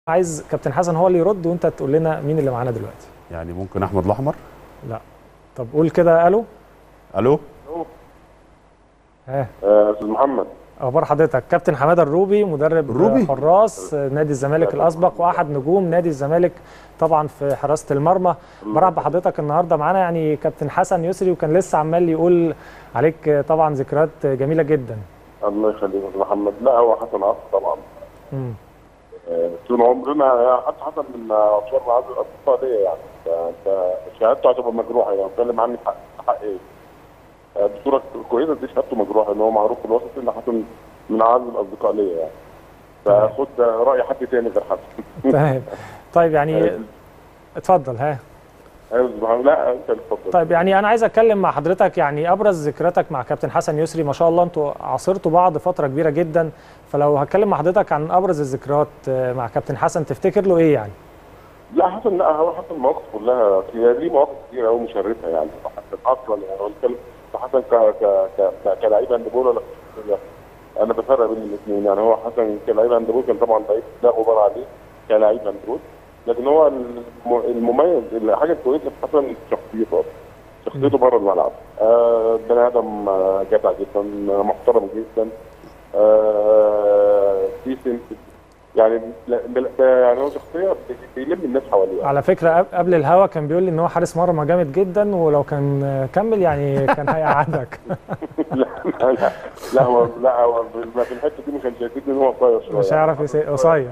عايز كابتن حسن هو اللي يرد وانت تقول لنا مين اللي معانا دلوقتي يعني ممكن احمد الاحمر لا طب قول كده الو الو ها آه، استاذ محمد اخبار حضرتك كابتن حماده الروبي مدرب الروبي؟ حراس نادي الزمالك الاسبق واحد نجوم نادي الزمالك طبعا في حراسه المرمى برحب بحضرتك النهارده معانا يعني كابتن حسن يسري وكان لسه عمال يقول عليك طبعا ذكريات جميله جدا الله يخليك يا استاذ محمد لا هو حسن عاطف طبعا مم. آه، طول عمرنا حتى حسن من اشهر معاذ الاصدقاء ليا يعني فانت شهادته هتبقى مجروحه يعني بتكلم عني حق حق ايه آه، بصوره كويسه دي شهادته مجروحه ان هو معروف في الوسط ان حسن من اعز الاصدقاء ليا يعني فخد راي حد تاني غير حسن تمام طيب يعني آه، اتفضل ها ايوه يا أستاذ محمد لا انت اللي اتفضل طيب يعني انا عايز اتكلم مع حضرتك يعني ابرز ذكرياتك مع كابتن حسن يسري ما شاء الله انتوا عاصرتوا بعض فتره كبيره جدا فلو هتكلم مع حضرتك عن ابرز الذكريات آه، مع كابتن حسن تفتكر له ايه يعني لا حسن لا هو حسن مواقف كلها هي ليه مواقف كتير قوي مشرفه يعني حسن اصلا يعني هو بيتكلم حسن ك ك ك ك- كلاعب هاندبول ولا لا انا بفرق بين الاثنين يعني هو حسن كلاعب هاندبول كان طبعا ضعيف لا غبار عليه كلاعب هاندبول لكن هو الم- المميز الحاجه الكويسه في حسن شخصيته أصلاً. شخصيته بره الملعب آه بني ادم آه، جدع جدا آه، محترم جدا آه ديسنت يعني لا- بل- يعني هو شخصيه بيلم الناس حواليه على فكره قب- قبل الهوا كان بيقول لي ان هو حارس مرمى جامد جدا ولو كان آه، كمل يعني كان هيقعدك لا لا لا لا هو لا هو في في الحته دي ما كانش شايفين ان هو قصير شويه مش هيعرف يسي- قصير.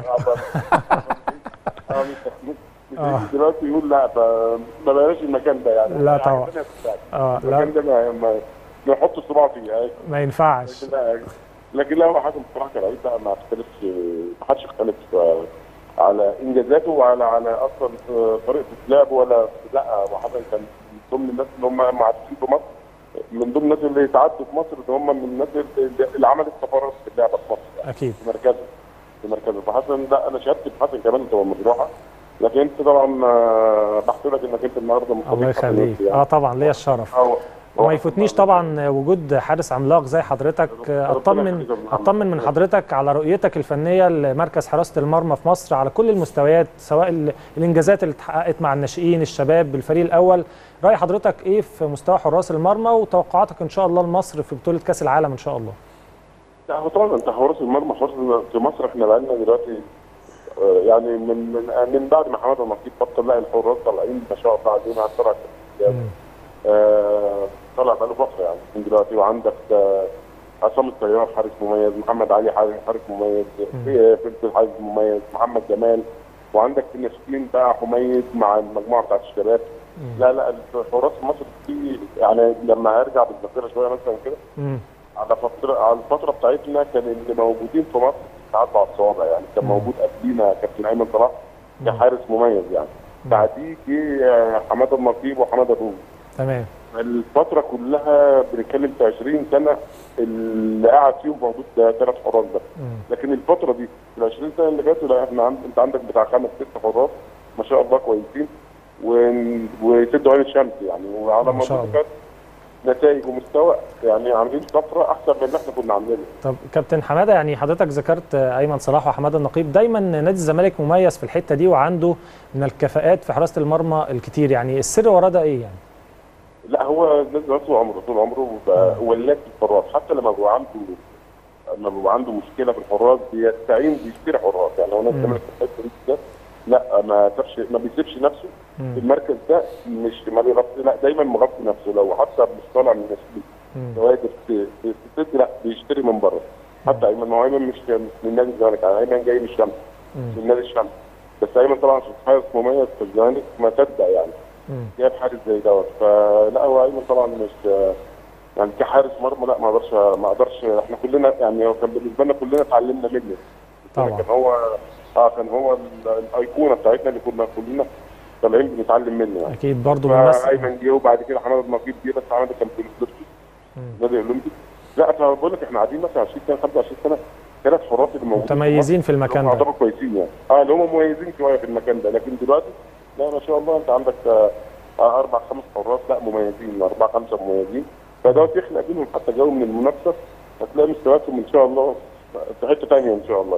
اه مش مش آه. دلوقتي يقول لا ب- ما بلاش المكان ده يعني لا طبعا. عندنا في الساعة. اه لا المكان ده ما ما- ما نحط الصباع فيه يعني. ما ينفعش لكن لا لكن لا هو حسن بصراحه كلاعب بقى ما اختلفش ما حدش اختلف آه، على انجازاته وعلى على اصلا آه، طريقه اللعب ولا لا هو حسن كان من ضمن الناس اللي هم معروفين في مصر من ضمن الناس اللي يتعدوا في مصر اللي هم من الناس اللي, اللي عملت طفرات في اللعبه في مصر يعني اكيد في مركزه في مركزه فحسن لا انا شهادتي بحسن كمان تبقى مجروحه لكن انت طبعا آه، بحسبك انك انت النهارده من الله صديق حسن يخليك يوسف يعني. اه طبعا ليا الشرف هو- هو وما يفوتنيش طبعا وجود حارس عملاق زي حضرتك ربنا اطمن يخليك يا أبو محمد. اطمن من حضرتك على رؤيتك الفنيه لمركز حراسه المرمى في مصر على كل المستويات سواء ال- الانجازات اللي اتحققت مع الناشئين الشباب بالفريق الاول راي حضرتك ايه في مستوى حراس المرمى وتوقعاتك ان شاء الله لمصر في بطوله كاس العالم ان شاء الله لا هو طبعا انت حراس المرمى حراس في مصر احنا بقالنا دلوقتي آه، يعني من من من بعد ما حماده النصيب بطل لا الحراس طالعين ما شاء الله عليهم على السرعه آه، طلع بقاله فتره يعني من دلوقتي وعندك آه، عصام الطيار حارس مميز محمد علي حارس حارس مميز في فلفل حارس مميز محمد جمال وعندك في الناشئين بقى حميد مع المجموعه بتاعت الشباب لا لا الحراس في مصر في يعني لما ارجع بالذاكره شويه مثلا كده مم. على فترة على الفترة بتاعتنا كان اللي موجودين في مصر تعدوا على الصوابع يعني كان موجود قبلينا كابتن ايمن صلاح كحارس مميز يعني بعديه جه آه، حماده النصيب وحماده الرومي تمام الفترة كلها بنتكلم في 20 سنة اللي قاعد فيهم موجود ده ثلاث حراس بس مم. لكن الفترة دي في ال 20 سنة اللي فاتوا لا احنا عند... انت عندك بتاع خمس ست حراس ما شاء الله كويسين و... وسدوا عين الشمس يعني وعلى ما شاء مدار الله. كانت نتائج ومستوى يعني عاملين طفرة أحسن من اللي احنا كنا عاملينها طب كابتن حماده يعني حضرتك ذكرت ايمن صلاح وحماده النقيب دايما نادي الزمالك مميز في الحته دي وعنده من الكفاءات في حراسه المرمى الكتير يعني السر وراه ده ايه يعني لا هو الناس ده طول عمره طول عمره ب- ولاد الحراس حتى لما بيبقى عنده لما بيبقى عنده مشكله في الحراس بيستعين بيشتري حراس يعني هو نادي مم. الزمالك في الحته دي ده لا ما سابش ما بيسيبش نفسه مم. في المركز ده مش ما بيغطي لا دايما مغطي نفسه لو حتى مش طالع من الناشئين مم. كوادر في في في الست لا بيشتري من بره حتى ايمن ما هو ايمن مش مش من نادي الزمالك يعني ايمن جاي من الشمس مم. من نادي الشمس بس ايمن طبعا عشان حارس مميز في الزمالك ما صدق يعني مم. جايب حارس زي دوت فلا هو ايمن طبعا مش يعني كحارس مرمى لا ما اقدرش ما اقدرش احنا كلنا يعني هو كان بالنسبه لنا كلنا اتعلمنا منه طبعا. كان هو اه كان هو ال- الايقونه بتاعتنا اللي كنا كلنا طالعين بنتعلم منه يعني اكيد برضه بيمثل فايمن جه وبعد كده حماد النقيب جه بس حماد كان في الاولمبي مم. نادي الاولمبي لا فبقول لك احنا قاعدين مثلا 20 سنه 25 سنه ثلاث حراس اللي موجودين متميزين في المكان ده يعتبروا كويسين يعني اه اللي هم مميزين شويه في المكان ده لكن دلوقتي لا ما شاء الله انت عندك آه آه، اربع خمس حراس لا مميزين اربع خمسه مميزين فدوت يخلق بينهم حتى جو من المنافسه هتلاقي مستوياتهم ان شاء الله في حته ثانيه ان شاء الله يعني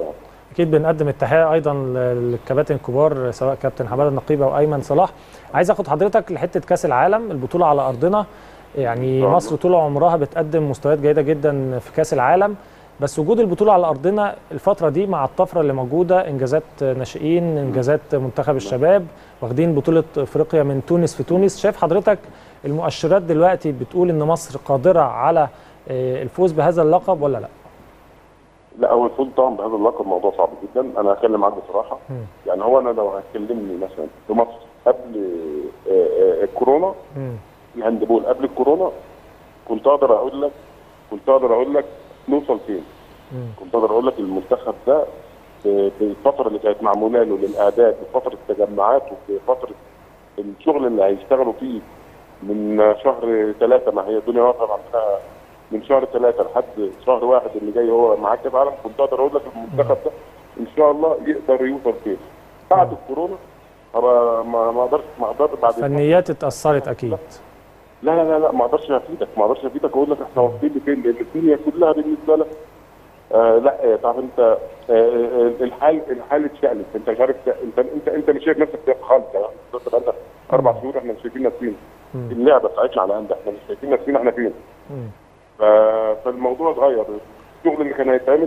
اكيد بنقدم التحيه ايضا للكباتن الكبار سواء كابتن حماده النقيبه او ايمن صلاح عايز اخد حضرتك لحته كاس العالم البطوله على ارضنا يعني طبعاً. مصر طول عمرها بتقدم مستويات جيده جدا في كاس العالم بس وجود البطوله على ارضنا الفتره دي مع الطفره اللي موجوده انجازات ناشئين انجازات منتخب الشباب واخدين بطوله افريقيا من تونس في تونس شايف حضرتك المؤشرات دلوقتي بتقول ان مصر قادره على آه، الفوز بهذا اللقب ولا لا لا هو الفوز طبعا بهذا اللقب موضوع صعب جدا انا هتكلم معاك بصراحه مم. يعني هو انا لو هتكلمني مثلا في مصر قبل آه، آه، الكورونا مم. الهاندبول قبل الكورونا كنت اقدر اقول لك كنت اقدر اقول لك نوصل فين مم. كنت اقدر اقول لك المنتخب ده ب- بالفتره اللي كانت معموله له للاعداد بفتره التجمعات وبفتره الشغل اللي هيشتغلوا فيه من شهر ثلاثه ما هي الدنيا واقفه عندنا من شهر ثلاثه لحد شهر واحد اللي جاي هو معاه كاس عالم كنت اقدر اقول لك المنتخب ده ان شاء الله يقدر يوصل فين بعد الكورونا هبقى ما ما اقدرش ما اقدرش بعد فنيات اتاثرت اكيد لا لا لا لا ما اقدرش افيدك ما اقدرش افيدك اقول لك احنا واصلين لفين لان الدنيا كلها بالنسبه لك آه لا آه، تعرف انت آه آه، الحال الحال اتشقلب انت مش عارف انت انت انت مش شايف نفسك فيها خالص يعني انت بقالنا اربع شهور احنا مش شايفين نفسنا مم. اللعبه بتاعتنا على قد احنا مش شايفين نفسنا احنا فين مم. ف- فالموضوع اتغير الشغل اللي كان هيتعمل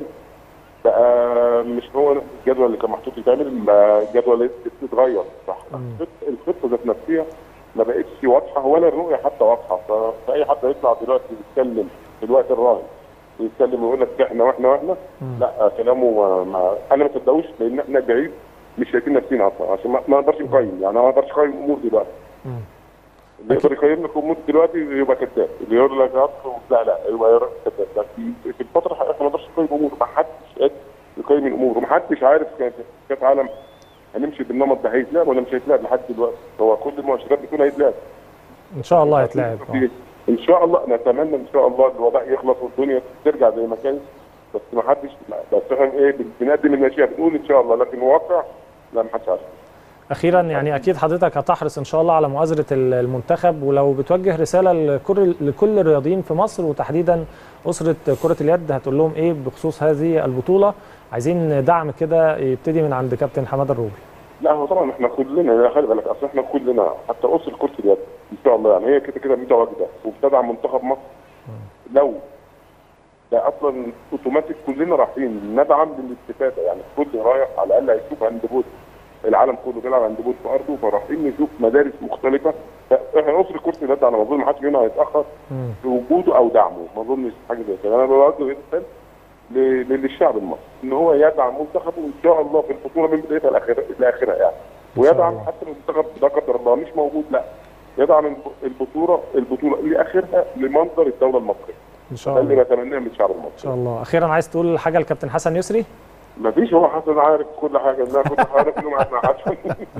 بقى مش هو نفس الجدول اللي كان محطوط يتعمل بقى الجدول اتغير صح الخط- الخطه ذات نفسها ما بقتش واضحه ولا الرؤيه حتى واضحه ف- فاي حد يطلع دلوقتي يتكلم في الوقت الراهن ويتكلم ويقول لك احنا واحنا واحنا لا كلامه ما ما انا ما صدقوش لان احنا بعيد مش شايفين نفسنا اصلا عشان ما ما نقدرش نقيم يعني أنا ما اقدرش اقيم الامور دلوقتي مم. اللي يقدر يقيم لك امور دلوقتي يبقى كذاب اللي يقول لك أصل لا لا يبقى كذاب لكن في الفتره الحاليه إحنا ما نقدرش نقيم امور ما حدش قادر يقيم الامور وما حدش عارف كان في كاس عالم هنمشي بالنمط ده هيتلعب ولا مش هيتلعب لحد دلوقتي هو كل المؤشرات بتقول هيتلعب ان شاء الله هيتلعب آه. ان شاء الله نتمنى ان شاء الله الوباء يخلص والدنيا ترجع زي ما كانت بس ما حدش بس احنا ايه بنقدم المشيئه بنقول ان شاء الله لكن الواقع لا ما حدش عارف اخيرا يعني اكيد حضرتك هتحرص ان شاء الله على مؤازره ال- المنتخب ولو بتوجه رساله لكل لكل الرياضيين في مصر وتحديدا اسره كره اليد هتقول لهم ايه بخصوص هذه البطوله عايزين دعم كده يبتدي من عند كابتن حماده الروبي لا هو طبعا احنا كلنا خلي بالك اصل احنا كلنا حتى اسر كره اليد ان شاء الله يعني هي كده كده متواجده وبتدعم منتخب مصر لو ده اصلا اوتوماتيك كلنا رايحين ندعم للاستفاده يعني الكل رايح على الاقل هيشوف هاندبول العالم كله بيلعب هاندبول في ارضه فرايحين نشوف مدارس مختلفه فاحنا اسر كره اليد على ما اظن ما حدش فينا هيتاخر مم. في وجوده او دعمه ما اظنش حاجه زي كده انا بوجه رساله ل- للشعب المصري ان هو يدعم منتخبه ان شاء الله في البطوله من بدايتها لاخرها لاخرها يعني إن شاء ويدعم الله. حتى لو المنتخب لا قدر الله مش موجود لا يدعم الب- البطوله البطوله لاخرها لمنظر الدوله المصريه ان شاء ده اللي الله بتمناه من الشعب ان المصري شاء الله اخيرا عايز تقول حاجه لكابتن حسن يسري ما فيش هو حسن عارف كل حاجه لا كل حاجه كل يوم قاعد مع حسن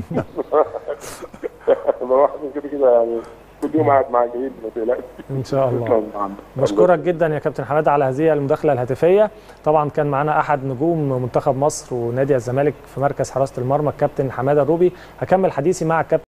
هو حسن كده كده يعني كل يوم قاعد مع جيد ما تقلقش ان شاء الله بشكرك جدا يا كابتن حماده على هذه المداخله الهاتفيه طبعا كان معانا احد نجوم منتخب مصر ونادي الزمالك في مركز حراسه المرمى الكابتن حماده الروبي هكمل حديثي مع الكابتن